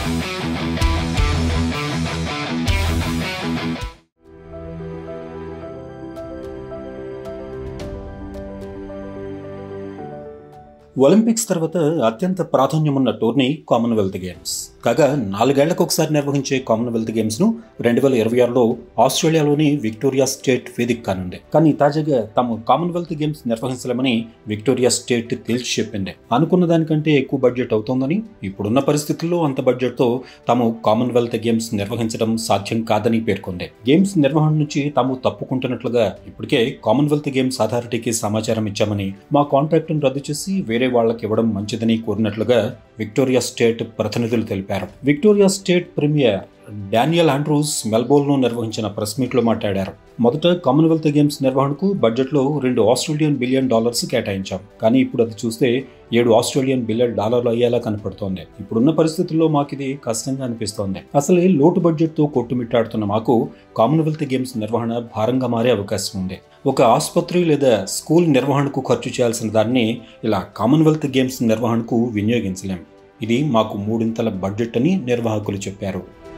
Olympics తర్వాత అత్యంత ప్రాధాన్యమున్న tourney Commonwealth games కాగా నాలుగేళ్లకు ఒకసారి నిర్వహించే కామన్వెల్త్ గేమ్స్ ను రెండు వేల ఇరవై ఆరులో ఆస్ట్రేలియాలోని విక్టోరియా స్టేట్ వేదిక కానుంది కానీ తాజాగా తాము కామన్వెల్త్ గేమ్స్ నిర్వహించలేమని విక్టోరియా స్టేట్ తేల్చి చెప్పింది అనుకున్న దానికంటే ఎక్కువ బడ్జెట్ అవుతోందని ఇప్పుడున్న పరిస్థితుల్లో అంత బడ్జెట్తో తాము కామన్వెల్త్ గేమ్స్ నిర్వహించడం సాధ్యం కాదని పేర్కొంది గేమ్స్ నిర్వహణ నుంచి తాము తప్పుకుంటున్నట్లుగా ఇప్పటికే కామన్వెల్త్ గేమ్స్ అథారిటీకి సమాచారం ఇచ్చామని మా కాంట్రాక్టును రద్దు చేసి వేరే వాళ్ళకి ఇవ్వడం మంచిదని కోరినట్లుగా విక్టోరియా స్టేట్ ప్రతినిధులు తెలిపారు Victoria state premier Daniel Andrews మెల్బోర్న్లో నిర్వహించిన ప్రెస్ మీట్లో మాట్లాడారు మొదట కామన్వెల్త్ గేమ్స్ నిర్వహణకు బడ్జెట్లో రెండు ఆస్ట్రేలియన్ బిలియన్ డాలర్స్ కేటాయించాం కానీ ఇప్పుడు అది చూస్తే ఏడు ఆస్ట్రేలియన్ బిలియన్ డాలర్లు అయ్యేలా కనపడుతోంది ఇప్పుడున్న పరిస్థితుల్లో మాకు ఇది కష్టంగా అనిపిస్తోంది అసలు లోటు బడ్జెట్తో కొట్టుమిట్టాడుతున్న మాకు కామన్వెల్త్ గేమ్స్ నిర్వహణ భారంగా మారే అవకాశం ఉంది ఒక ఆసుపత్రి లేదా స్కూల్ నిర్వహణకు ఖర్చు చేయాల్సిన దాన్ని ఇలా కామన్వెల్త్ గేమ్స్ నిర్వహణకు వినియోగించలేం ఇది మాకు మూడింతల బడ్జెట్ అని నిర్వాహకులు చెప్పారు